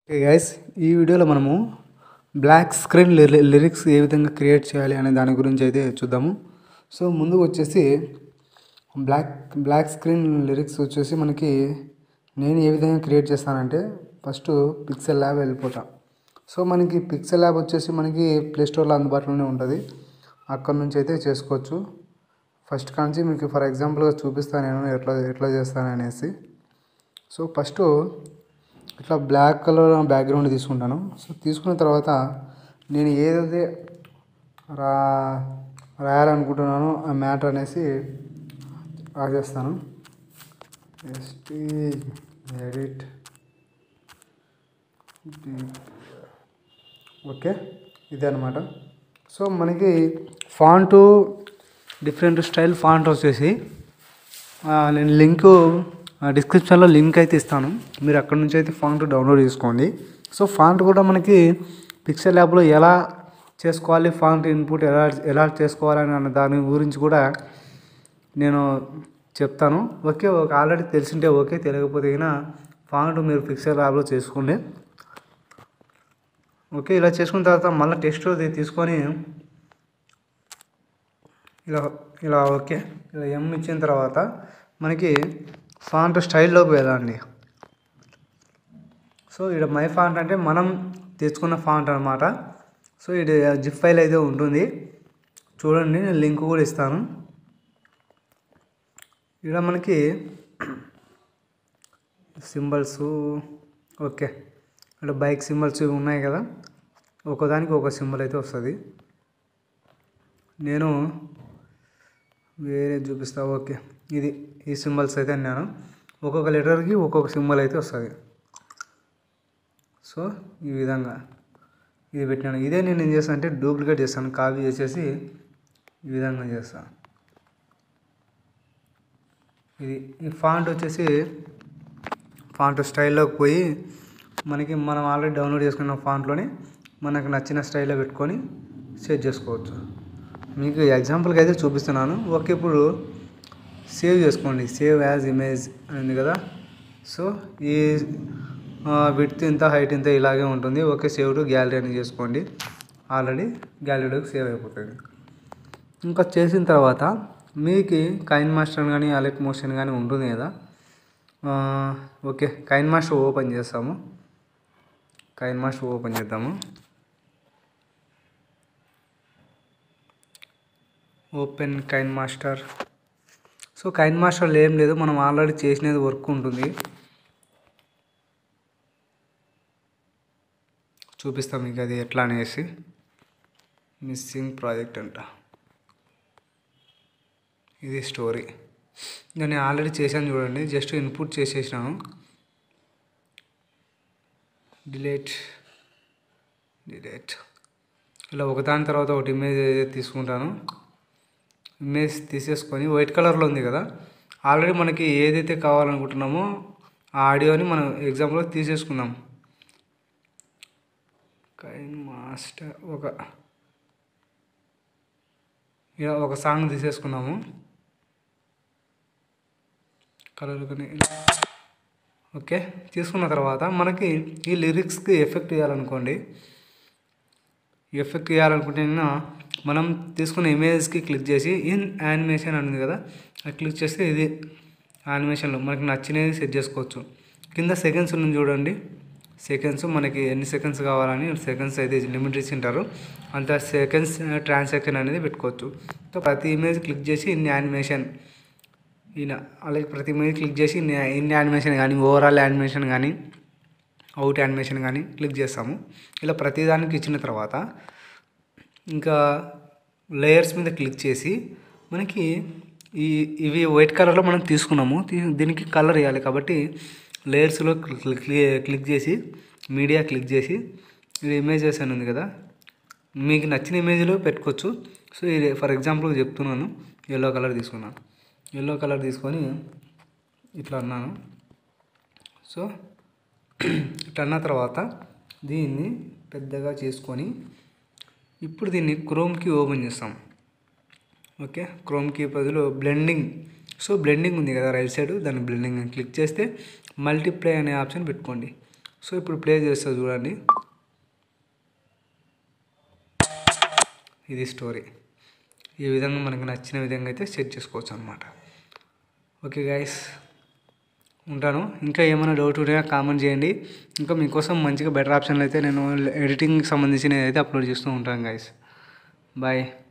okay guys ఈ వీడియోలో మనము బ్లాక్ స్క్రీన్ లిరిక్స్ ఏ విధంగా క్రియేట్ చేయాలి అనే దాని గురించి అయితే చూద్దాము సో ముందు వచ్చేసి బ్లాక్ బ్లాక్ స్క్రీన్ లిరిక్స్ వచ్చేసి మనకి నేను ఏ విధంగా క్రియేట్ చేస్తానంటే ఫస్ట్ పిక్సెల్ ల్యాబ్ వెళ్ళిపోతా సో మనకి పిక్సెల్ ల్యాబ్ వచ్చేసి మనకి ప్లే స్టోర్లో అందుబాటులోనే ఉంటుంది అక్కడ నుంచి అయితే చేసుకోవచ్చు ఫస్ట్ కాంచి మీకు ఫర్ ఎగ్జాంపుల్గా చూపిస్తాను నేను ఎట్లా ఎట్లా చేస్తాను అనేసి సో ఫస్ట్ ఇట్లా బ్లాక్ కలర్ బ్యాక్గ్రౌండ్ తీసుకుంటాను సో తీసుకున్న తర్వాత నేను ఏదైతే రా రాయాలనుకుంటున్నానో ఆ మ్యాటర్ అనేసి రాసేస్తాను ఎస్టీ ఎడిట్ ఓకే ఇదే అనమాట సో మనకి ఫాంటు డిఫరెంట్ స్టైల్ ఫాంట్ వచ్చేసి ఆ, నేను లింకు డిస్క్రిప్షన్లో లింక్ అయితే ఇస్తాను మీరు అక్కడ నుంచి అయితే ఫాంట్ డౌన్లోడ్ చేసుకోండి సో ఫాంట్ కూడా మనకి పిక్సెల్ యాప్లో ఎలా చేసుకోవాలి ఫాంట్ ఇన్పుట్ ఎలా ఎలా చేసుకోవాలని అన్న దాని గురించి కూడా నేను చెప్తాను ఓకే ఒక ఆల్రెడీ తెలిసింటే ఓకే తెలియకపోతే అయినా ఫాంట్ మీరు పిక్సెల్ యాప్లో చేసుకోండి ఓకే ఇలా చేసుకున్న తర్వాత మళ్ళీ టెక్స్ట్ తీసుకొని ఇలా ఇలా ఓకే ఇలా ఎం ఇచ్చిన తర్వాత మనకి ఫాంట్ స్టైల్లోకి వెళ్ళండి సో ఇక్కడ మై ఫాంట్ అంటే మనం తెచ్చుకున్న ఫాంట్ అనమాట సో ఇది జిప్ ఫైల్ అయితే ఉంటుంది చూడండి నేను లింక్ కూడా ఇస్తాను ఇక్కడ మనకి సింబల్స్ ఓకే ఇక్కడ బైక్ సింబల్స్ ఇవి ఉన్నాయి కదా ఒకదానికి ఒక సింబల్ అయితే వస్తుంది నేను వేరే చూపిస్తా ఓకే ఇది ఈ సింబల్స్ అయితే అన్నాను ఒక్కొక్క లెటర్కి ఒక్కొక్క సింబల్ అయితే వస్తుంది సో ఈ విధంగా ఇది పెట్టినాను ఇదే నేను ఏం చేస్తాను అంటే డూప్లికేట్ చేస్తాను కాపీ చేసేసి ఈ విధంగా చేస్తాను ఇది ఈ ఫాంట్ వచ్చేసి ఫాంట్ స్టైల్లోకి పోయి మనకి మనం ఆల్రెడీ డౌన్లోడ్ చేసుకున్న ఫాంట్లోని మనకు నచ్చిన స్టైల్లో పెట్టుకొని సేవ్ చేసుకోవచ్చు మీకు ఎగ్జాంపుల్కి అయితే చూపిస్తున్నాను ఓకే ఇప్పుడు సేవ్ చేసుకోండి సేవ్ యాజ్ ఇమేజ్ ఉంది కదా సో ఈ విడ్త్ ఇంత హైట్ ఇంత ఇలాగే ఉంటుంది ఓకే సేవ్ టు గ్యాలరీ అని చేసుకోండి ఆల్రెడీ గ్యాలరీలోకి సేవ్ అయిపోతుంది ఇంకా చేసిన తర్వాత మీకు కైన్ మాస్టర్ కానీ అలెట్ మోషన్ కానీ ఉంటుంది కదా ఆ, ఓకే కైన్ మాస్టర్ ఓపెన్ చేస్తాము కైన్ మాస్టర్ ఓపెన్ చేద్దాము ఓపెన్ కైన్ మాస్టర్ సో కైన్ మాస్టర్లో ఏం లేదు మనం ఆల్రెడీ చేసినది వర్క్ ఉంటుంది చూపిస్తాం మీకు అది ఎట్లా అనేసి మిస్సింగ్ ప్రాజెక్ట్ అంట ఇది స్టోరీ ఇంకా నేను ఆల్రెడీ చేశాను చూడండి జస్ట్ ఇన్పుట్ చేసేసినాను డిలేట్ డిలేట్ ఇలా ఒకదాని తర్వాత ఒకటి ఇమేజ్ తీసుకుంటాను ఇమేజ్ తీసేసుకొని వైట్ కలర్లో ఉంది కదా ఆల్రెడీ మనకి ఏదైతే కావాలనుకుంటున్నామో ఆ ఆడియోని మనం ఎగ్జాంపుల్ తీసేసుకుందాం కైన్ మాస్టర్ ఒక ఇలా ఒక సాంగ్ తీసేసుకున్నాము కలర్ కానీ ఓకే తీసుకున్న తర్వాత మనకి ఈ లిరిక్స్కి ఎఫెక్ట్ ఇవ్వాలనుకోండి ఎఫెక్ట్ ఇవ్వాలనుకుంటే మనం తీసుకున్న ఇమేజ్కి క్లిక్ చేసి ఇన్ యానిమేషన్ అని ఉంది కదా అది క్లిక్ చేస్తే ఇది యానిమేషన్లో మనకి నచ్చినది సెట్ చేసుకోవచ్చు కింద సెకండ్స్ ఉంది చూడండి సెకండ్స్ మనకి ఎన్ని సెకండ్స్ కావాలని సెకండ్స్ అయితే లిమిట్ ఇచ్చింటారు అంత సెకండ్స్ ట్రాన్సాక్షన్ అనేది పెట్టుకోవచ్చు సో ప్రతి ఇమేజ్ క్లిక్ చేసి ఇన్ని యానిమేషన్ ఈయన అలాగే ప్రతి ఇమేజ్ క్లిక్ చేసి ఇన్ని ఇన్ని యానిమేషన్ కానీ ఓవరాల్ యానిమేషన్ కానీ అవుట్ యానిమేషన్ కానీ క్లిక్ చేస్తాము ఇలా ప్రతిదానికి ఇచ్చిన తర్వాత ఇంకా లేయర్స్ మీద క్లిక్ చేసి మనకి ఈ ఇవి వైట్ కలర్లో మనం తీసుకున్నాము తీ- దీనికి కలర్ వేయాలి కాబట్టి లేయర్స్లో క్లిక్ క్లిక్ చేసి మీడియా క్లిక్ చేసి ఇది ఇమేజెస్ అని ఉంది కదా మీకు నచ్చిన ఇమేజ్లో పెట్టుకోవచ్చు సో ఇది ఫర్ ఎగ్జాంపుల్ చెప్తున్నాను ఎల్లో కలర్ తీసుకున్నాను ఎల్లో కలర్ తీసుకొని ఇట్లా అన్నాను సో ఇట్లా అన్న తర్వాత దీన్ని పెద్దగా చేసుకొని ఇప్పుడు దీన్ని క్రోమ్కి ఓపెన్ చేస్తాం ఓకే క్రోమ్కి బదులు బ్లెండింగ్ సో బ్లెండింగ్ ఉంది కదా రైట్ సైడ్ దాన్ని బ్లెండింగ్ అని క్లిక్ చేస్తే మల్టిప్లై అనే ఆప్షన్ పెట్టుకోండి సో ఇప్పుడు ప్లే చేస్తా చూడండి ఇది స్టోరీ ఈ విధంగా మనకు నచ్చిన విధంగా అయితే సెట్ చేసుకోవచ్చు అనమాట ఓకే గైస్ ఉంటాను ఇంకా ఏమైనా డౌట్ ఉంటే కామెంట్ చేయండి ఇంకా మీకోసం మంచిగా బెటర్ ఆప్షన్లు అయితే నేను ఎడిటింగ్కి సంబంధించినవి అయితే అప్లోడ్ చేస్తూ ఉంటాను గైస్ బాయ్